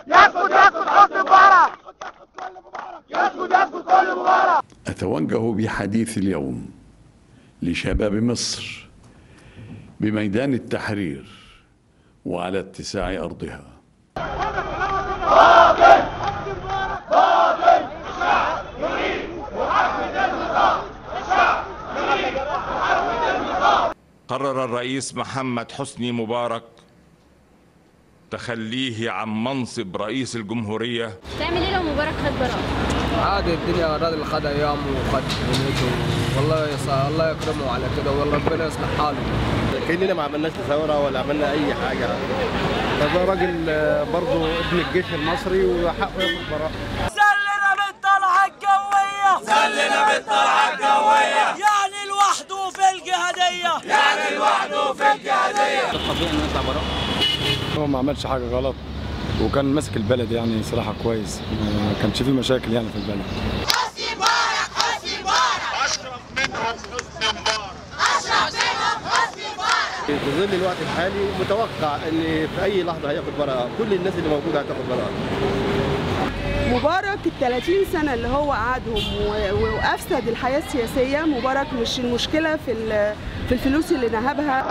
يسكت يسكت حسني مبارك يسكت يسكت كل مبارك أتوجه بحديث اليوم لشباب مصر بميدان التحرير وعلى اتساع أرضها قرر الرئيس محمد حسني مبارك تخليه عن منصب رئيس الجمهورية تعمل ايه لو مبارك خد براءة؟ عادي الدنيا الراجل خد ايامه وخد دنيته والله يص... الله يكرمه على كده والله ربنا يصلح حاله كأننا ما عملناش ثورة ولا عملنا أي حاجة ده راجل برضه ابن الجيش المصري وحقه ياخد براءة سلنا بالطلعة الجوية سلنا بالطلعة الجوية يعني لوحده في الجهادية يعني لوحده في الجهادية هو ما عملش حاجة غلط وكان ماسك البلد يعني صراحة كويس ما كانش فيه مشاكل يعني في البلد حسني مبارك حسني مبارك أشرف منهم حسني مبارك أشرف منهم حسني مبارك في ظل الوقت الحالي متوقع ان في اي لحظه هياخد براءه كل الناس اللي موجوده هتاخد براءه مبارك ال 30 سنة اللي هو قعدهم و- وأفسد الحياة السياسية مبارك مش المشكلة في ال- في الفلوس اللي نهبها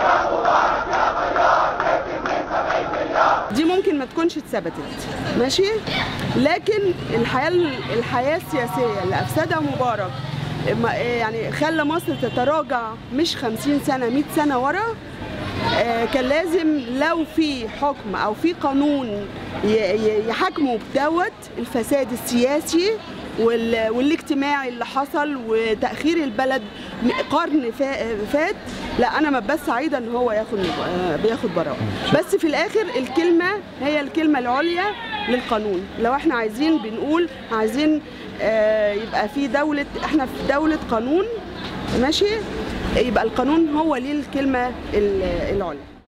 دي ممكن ما تكونش اتثبتت ماشي لكن الحياة الحياة السياسية اللي أفسدها مبارك ما- يعني خلى مصر تتراجع مش 50 سنة 100 سنة ورا آه، كان لازم لو في حكم او في قانون ي- ي- يحاكموا دوت الفساد السياسي وال- والاجتماعي اللي حصل وتاخير البلد م- قرن فا- فات لا انا ما بس سعيده ان هو ياخد آه، بياخد براءه بس في الاخر الكلمه هي الكلمه العليا للقانون لو احنا عايزين بنقول عايزين آه، يبقى في دوله احنا في دوله قانون ماشي يبقى القانون هو ليه الكلمه ال- العليا